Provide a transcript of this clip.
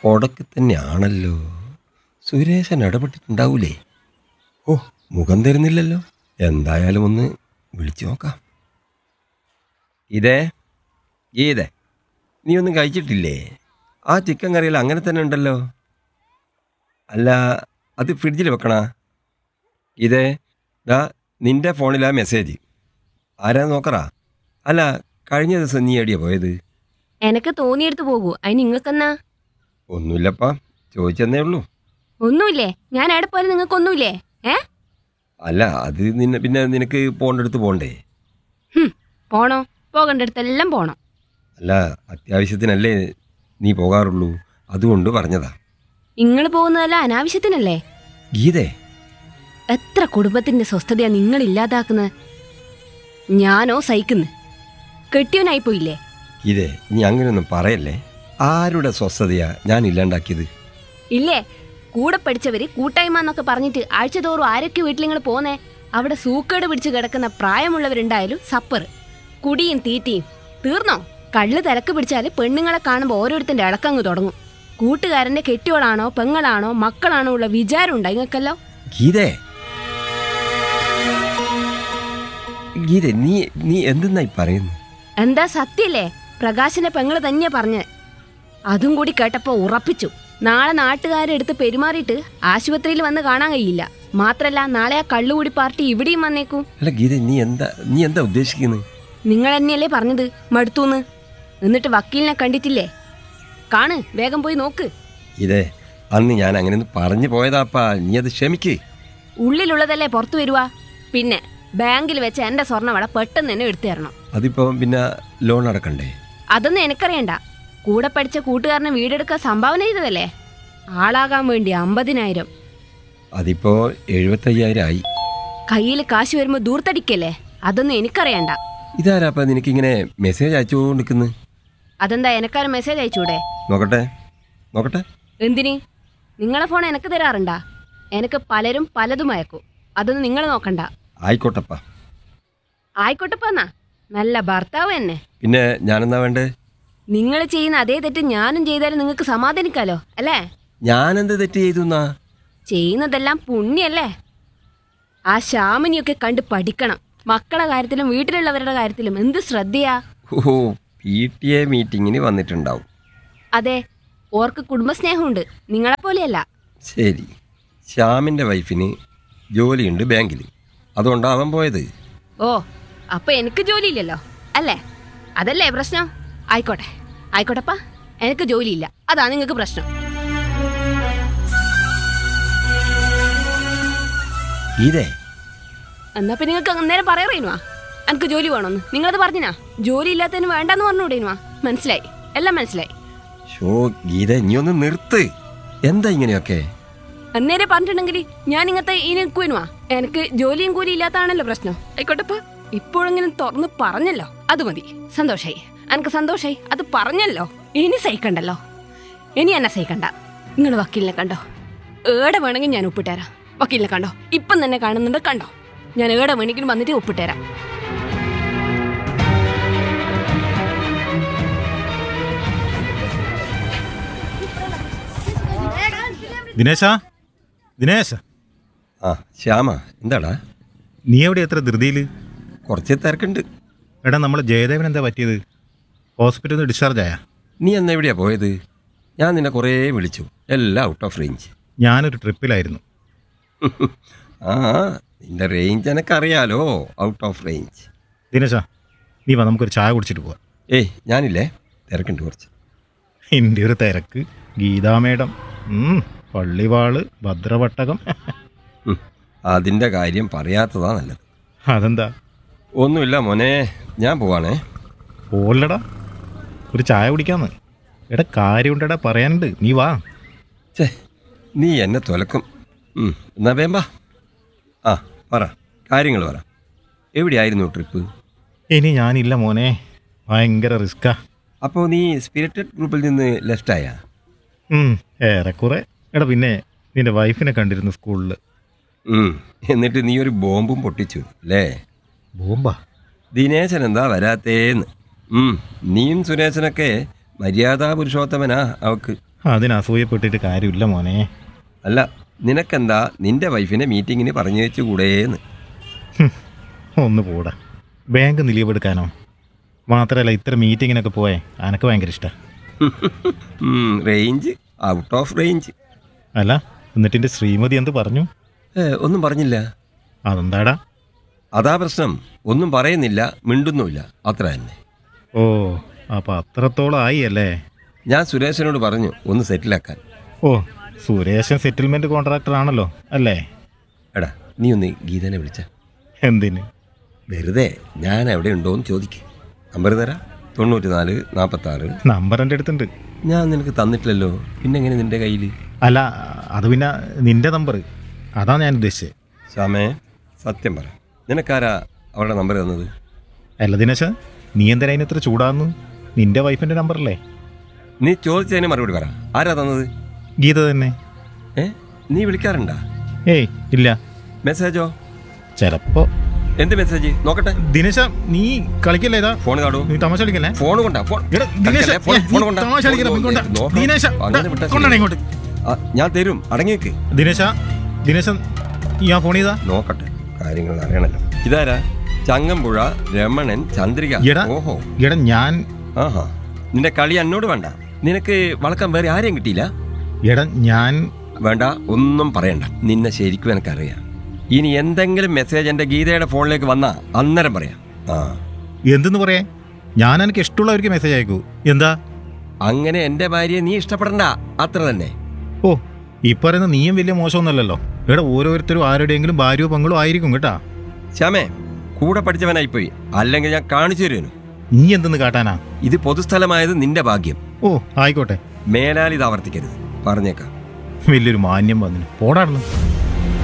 കൊടക്ക് തന്നെയാണല്ലോ സുരേശൻ ഇടപെട്ടിട്ടുണ്ടാവൂലേ ഓ മുഖം തരുന്നില്ലല്ലോ എന്തായാലും ഒന്ന് വിളിച്ചു നോക്കാം ഇതേ ഗീതേ നീ ഒന്നും കഴിച്ചിട്ടില്ലേ ആ ചിക്കൻ കറിയിൽ അങ്ങനെ തന്നെ ഉണ്ടല്ലോ അല്ല അത് ഫ്രിഡ്ജിൽ വെക്കണ ഇതേ ദാ നിന്റെ ഫോണിലാ മെസ്സേജ് ആരാ നോക്കറാ അല്ല കഴിഞ്ഞ ദിവസം നീ എവിടെയാ പോയത് എനക്ക് തോന്നിയെടുത്ത് പോകൂ അതിന് നിങ്ങൾക്കെന്നാ ഒന്നുമില്ലപ്പാ ചോദിച്ചെന്നേ ഉള്ളൂ ഒന്നുമില്ലേ ഞാൻ എവിടെ പോയാലും നിങ്ങൾക്കൊന്നുമില്ലേ ഏ അല്ല അത് നിന്നെ പിന്നെ നിനക്ക് പോകേണ്ടടുത്ത് പോകണ്ടേ ഹും, പോണോ പോകേണ്ടടുത്തെല്ലാം പോണം അല്ല അത്യാവശ്യത്തിനല്ലേ നീ പോകാറുള്ളൂ അതുകൊണ്ട് പറഞ്ഞതാ നിങ്ങൾ പോകുന്നതല്ല അനാവശ്യത്തിനല്ലേ ഗീതേ എത്ര കുടുംബത്തിന്റെ സ്വസ്ഥതയാ നിങ്ങൾ ഇല്ലാതാക്കുന്നത് ഞാനോ സഹിക്കുന്നു കെട്ടിയവനായി പോയില്ലേ ഗീതേ നീ അങ്ങനെയൊന്നും പറയല്ലേ ആരുടെ സ്വസ്ഥതയാ ഞാൻ ഇല്ലാണ്ടാക്കിയത് ഇല്ലേ കൂടെ പഠിച്ചവര് കൂട്ടായ്മ എന്നൊക്കെ പറഞ്ഞിട്ട് ആഴ്ചതോറും ആരൊക്കെ വീട്ടിൽ നിങ്ങൾ പോന്നേ അവിടെ സൂക്കേട് പിടിച്ച് കിടക്കുന്ന പ്രായമുള്ളവരുണ്ടായാലും സപ്പർ കുടിയും തീറ്റിയും തീർന്നോ കള്ള് തിരക്ക് പിടിച്ചാല് പെണ്ണുങ്ങളെ കാണുമ്പോൾ ഓരോരുത്തന്റെ ഇളക്കങ്ങ് തുടങ്ങും കൂട്ടുകാരന്റെ കെട്ടിയോളാണോ പെങ്ങളാണോ മക്കളാണോ ഉള്ള വിചാരം ഉണ്ടായി നിങ്ങൾക്കല്ലോ ഗീതേ ഗീതേ നീ നീ എന്തെന്നായി പറയുന്നു എന്താ സത്യല്ലേ പ്രകാശിന്റെ പെങ്ങള് തന്നെയാ പറഞ്ഞത് അതും കൂടി കേട്ടപ്പോ ഉറപ്പിച്ചു നാളെ നാട്ടുകാരെടുത്ത് പെരുമാറിയിട്ട് ആശുപത്രിയിൽ വന്ന് കാണാൻ കഴിയില്ല മാത്രല്ല നാളെ ആ കള്ളുകൂടി പാർട്ടി ഇവിടെയും വന്നേക്കും അല്ല ഗീതേ നീ എന്താ നീ എന്താ ഉദ്ദേശിക്കുന്നത് നിങ്ങൾ തന്നെയല്ലേ പറഞ്ഞത് മടുത്തൂന്ന് എന്നിട്ട് വക്കീലിനെ കണ്ടിട്ടില്ലേ കാണ് വേഗം പോയി നോക്ക് ഇതേ അന്ന് ഞാൻ അങ്ങനെ പറഞ്ഞു പോയതാപ്പാ നീ അത് ക്ഷമിക്ക് ഉള്ളിലുള്ളതല്ലേ പുറത്തു വരുവാ പിന്നെ ബാങ്കിൽ വെച്ച് എന്റെ സ്വർണ്ണവട പെട്ടെന്ന് തന്നെ എടുത്തു തരണം അതിപ്പോ പിന്നെ ലോൺ അടക്കണ്ടേ അതൊന്നും എനിക്കറിയണ്ട കൂടെ പഠിച്ച കൂട്ടുകാരനെ വീടെടുക്കാൻ സംഭാവന ചെയ്തതല്ലേ ആളാകാൻ വേണ്ടി അമ്പതിനായിരം അതിപ്പോ എഴുപത്തയ്യായിരം ആയി കയ്യിൽ കാശ് വരുമ്പോ ദൂർത്തടിക്കല്ലേ അതൊന്നും എനിക്കറിയണ്ട ഇതാരാപ്പാ നിനക്കിങ്ങനെ മെസ്സേജ് അയച്ചുകൊണ്ടിരിക്കുന്നു അതെന്താ എനക്കാരും മെസ്സേജ് അയച്ചൂടെ നോക്കട്ടെ നോക്കട്ടെ എന്തിന് നിങ്ങളെ ഫോൺ എനക്ക് തരാറുണ്ടാ എനക്ക് പലരും പലതും അയക്കും അതൊന്നും നിങ്ങൾ നോക്കണ്ട ആയിക്കോട്ടപ്പാ ആയിക്കോട്ടെപ്പാന്നാ നല്ല ഭർത്താവ് തന്നെ പിന്നെ ഞാനെന്താ വേണ്ടേ നിങ്ങൾ ചെയ്യുന്ന അതേ തെറ്റ് ഞാനും ചെയ്താലും നിങ്ങൾക്ക് സമാധാനിക്കാലോ അല്ലേ ഞാനെന്ത് തെറ്റ് ചെയ്തു എന്നാ ചെയ്യുന്നതെല്ലാം പുണ്യല്ലേ ആ ശ്യാമിനിയൊക്കെ കണ്ട് പഠിക്കണം മക്കളെ കാര്യത്തിലും വീട്ടിലുള്ളവരുടെ കാര്യത്തിലും എന്ത് ശ്രദ്ധയാ ഓ പി ടി എ മീറ്റിങ്ങിന് വന്നിട്ടുണ്ടാവും അതെ ഓർക്ക് കുടുംബസ്നേഹമുണ്ട് നിങ്ങളെപ്പോലെയല്ല ശരി ശ്യാമിൻ്റെ വൈഫിന് ജോലിയുണ്ട് ബാങ്കിൽ അതുകൊണ്ടാണ് അവൻ പോയത് ഓ അപ്പൊ എനിക്ക് ജോലിയില്ലല്ലോ അല്ലേ അതല്ലേ പ്രശ്നം ആയിക്കോട്ടെ ആയിക്കോട്ടെപ്പാ എനിക്ക് ജോലിയില്ല അതാ നിങ്ങൾക്ക് പ്രശ്നം ഇതേ എന്നാ പിന്നെ നിങ്ങൾക്ക് അന്നേരം പറയറേനുവാ എനിക്ക് ജോലി വേണമെന്ന് നിങ്ങളത് പറഞ്ഞിനാ ജോലി ഇല്ലാത്തതിന് വേണ്ടെന്ന് പറഞ്ഞുകൂടേനുവാ മനസ്സിലായി എല്ലാം മനസ്സിലായി ഷോ ഗീത നീ ഒന്ന് നിർത്ത് എന്താ ഇങ്ങനെയൊക്കെ അന്നേരം പറഞ്ഞിട്ടുണ്ടെങ്കിൽ ഞാൻ ഇങ്ങനത്തെ ഈ നിൽക്കുവാനുവാ എനിക്ക് ജോലിയും കൂലി ഇല്ലാത്താണല്ലോ പ്രശ്നം ആയിക്കോട്ടെപ്പാ ഇപ്പോഴെങ്കിലും തുറന്ന് പറഞ്ഞല്ലോ അത് മതി സന്തോഷായി എനിക്ക് സന്തോഷായി അത് പറഞ്ഞല്ലോ ഇനി സഹിക്കണ്ടല്ലോ ഇനി എന്നെ സഹിക്കണ്ട നിങ്ങൾ വക്കീലിനെ കണ്ടോ ഏടെ വേണമെങ്കിൽ ഞാൻ ഒപ്പിട്ടുതരാം വക്കീലിനെ കണ്ടോ ഇപ്പം തന്നെ കാണുന്നുണ്ട് കണ്ടോ ഞാൻ ഏടെ വേണമെങ്കിലും വന്നിട്ട് ഒപ്പിട്ടുതരാം ദിനേശ ദിനേശ ആ ശ്യാമ എന്താടാ നീ എവിടെ എത്ര ധൃതിയിൽ കുറച്ച് തിരക്കുണ്ട് എടാ നമ്മൾ ജയദേവൻ എന്താ പറ്റിയത് ഹോസ്പിറ്റലിൽ നിന്ന് ഡിസ്ചാർജ് ആയ നീ അന്ന് എവിടെയാ പോയത് ഞാൻ നിന്നെ കുറേ വിളിച്ചു എല്ലാം ഔട്ട് ഓഫ് റേഞ്ച് ഞാനൊരു ട്രിപ്പിലായിരുന്നു ആ നിന്റെ റേഞ്ച് എനക്കറിയാലോ ഔട്ട് ഓഫ് റേഞ്ച് ദിനേശ നീ വാ നമുക്കൊരു ചായ കുടിച്ചിട്ട് പോവാം ഏയ് ഞാനില്ലേ തിരക്കുണ്ട് കുറച്ച് എൻ്റെ ഒരു തിരക്ക് ഗീതാ മേഡം ഉം, പള്ളിവാള് ഭദ്രവട്ടകം ഉം, അതിൻ്റെ കാര്യം പറയാത്തതാ നല്ലത് അതെന്താ ഒന്നുമില്ല മോനെ ഞാൻ പോവാണേ പോലടാ ഒരു ചായ കുടിക്കാന്ന് എടാ കാര്യമുണ്ടടാ പറയാനുണ്ട് നീ വാ ഛേ നീ എന്നെ തുലക്കും ഉം, എന്നാ വേമ്പാ ആ പറ കാര്യങ്ങൾ പറ എവിടെയായിരുന്നു ട്രിപ്പ് ഇനി ഞാനില്ല മോനെ ഭയങ്കര റിസ്ക്കാ അപ്പോൾ നീ സ്പിരിറ്റഡ് ഗ്രൂപ്പിൽ നിന്ന് ലെഫ്റ്റായാ ഉം, ഏറെക്കുറെ എടാ പിന്നെ നിന്റെ വൈഫിനെ കണ്ടിരുന്നു സ്കൂളിൽ ഉം, എന്നിട്ട് നീ ഒരു ബോംബും പൊട്ടിച്ചു അല്ലേ ബോംബാ ദിനേശൻ എന്താ വരാത്തേന്ന് ഉം, നീയും സുരേശനൊക്കെ മര്യാദാ പുരുഷോത്തമനാ അവക്ക് അതിന് അസൂയപ്പെട്ടിട്ട് കാര്യമില്ല മോനെ അല്ല നിനക്കെന്താ നിന്റെ വൈഫിനെ മീറ്റിങ്ങിന് പറഞ്ഞു വെച്ചുകൂടേന്ന് ഹും, ഒന്ന് പോടാ ബാങ്ക് നിലവെടുക്കാനോ മാത്രമല്ല ഇത്ര മീറ്റിങ്ങിനൊക്കെ പോയേ എനക്ക് ഭയങ്കര ഇഷ്ടമാണ് ഉം, റേഞ്ച് ഔട്ട് ഓഫ് റേഞ്ച് അല്ല എന്നിട്ട് എൻ്റെ ശ്രീമതി എന്ത് പറഞ്ഞു ഏ, ഒന്നും പറഞ്ഞില്ല അതെന്താടാ അതാ പ്രശ്നം ഒന്നും പറയുന്നില്ല മിണ്ടുന്നുമില്ല അത്ര തന്നെ ഓ അപ്പം അത്രത്തോളം ആയി അല്ലേ ഞാൻ സുരേഷിനോട് പറഞ്ഞു ഒന്ന് സെറ്റിലാക്കാൻ ഓ സുരേഷൻ സെറ്റിൽമെൻറ്റ് കോൺട്രാക്ടർ ആണല്ലോ അല്ലേ എടാ നീ ഒന്ന് ഗീതനെ വിളിച്ച എന്തിന് വെറുതെ ഞാൻ എവിടെ ഉണ്ടോന്ന് ചോദിക്ക് നമ്പർ തരാം തൊണ്ണൂറ്റി നാല് നാൽപ്പത്തി ആറ് നമ്പർ എൻ്റെ അടുത്തുണ്ട് ഞാൻ നിനക്ക് തന്നിട്ടില്ലല്ലോ പിന്നെ എങ്ങനെ നിന്റെ കയ്യിൽ അല്ല അത് പിന്നെ നിന്റെ നമ്പർ അതാ ഞാൻ ഉദ്ദേശിച്ചത് ശ്യാമേ സത്യം പറ നിനക്കാരാ അവരുടെ നമ്പർ തന്നത് അല്ല ദിനേശ നീ എന്തിനാ അതിന് ഇത്ര ചൂടാന്നു നിന്റെ വൈഫിൻ്റെ നമ്പറല്ലേ നീ ചോദിച്ചതിന് മറുപടി പറ ആരാ തന്നത് ഗീത തന്നെ ഏ നീ വിളിക്കാറുണ്ടാ ഏയ് ഇല്ല മെസ്സേജോ ചിലപ്പോ എന്ത് മെസ്സേജ് നോക്കട്ടെ ദിനേശ നീ കളിക്കല്ലേ ഇതാ ഫോൺ കാടൂ നീ തമാശ കളിക്കല്ലേ ഫോൺ കൊണ്ടാ ഫോൺ എടാ, ദിനേശ, കളിക്കല്ലേ? ഫോൺ- ഏ, ഫോൺ നീ കൊണ്ടാ. തമാശ കളിക്കല്ലേ? ഫോൺ ഇങ്ങോട്ട്. നോക്കാം. ദിനേശ, അങ്ങനെ വിട്ടാ കൊണ്ടുവാ ശരി. ഇങ്ങോട്ട്. ആ, ഞാൻ തരും അടങ്ങിയേക്ക് ദിനേശ ദിനേശ ഞാൻ ഫോൺ ചെയ്താ നോക്കട്ടെ കാര്യങ്ങൾ അറിയണല്ലോ ഇതാരാ ചങ്ങമ്പുഴ രമണൻ ചന്ദ്രിക എടാ ഓഹോ എടാ ഞാൻ ആഹാ നിന്റെ കളി എന്നോട് വേണ്ട നിനക്ക് വളക്കാൻ വേറെ ആരെയും കിട്ടിയില്ല എടാ ഞാൻ വേണ്ട ഒന്നും പറയണ്ട നിന്നെ ശരിക്കും എനിക്കറിയാം ഇനി എന്തെങ്കിലും മെസ്സേജ് എന്റെ ഗീതയുടെ ഫോണിലേക്ക് വന്നാ അന്നേരം പറയാം ആ എന്തെന്ന് പറയാ ഞാൻ എനിക്ക് ഇഷ്ടമുള്ളവർക്ക് മെസ്സേജ് അയക്കൂ എന്താ അങ്ങനെ എന്റെ ഭാര്യയെ നീ ഇഷ്ടപ്പെടണ്ട അത്ര തന്നെ ഓ ഈ പറയുന്ന നീയും വലിയ മോശമൊന്നുമല്ലല്ലോ എടാ ഓരോരുത്തരും ആരുടെയെങ്കിലും ഭാര്യയോ പങ്കളോ ആയിരിക്കും കേട്ടാ ശ്യാമേ കൂടെ പഠിച്ചവനായിപ്പോയി അല്ലെങ്കിൽ ഞാൻ കാണിച്ചു തരുന്നു നീ എന്തെന്ന് കാട്ടാനാ ഇത് പൊതുസ്ഥലമായത് നിന്റെ ഭാഗ്യം ഓ ആയിക്കോട്ടെ മേലാൽ ഇത് ആവർത്തിക്കരുത് പറഞ്ഞേക്കാം വലിയൊരു മാന്യം വന്നു പോടാടുന്നു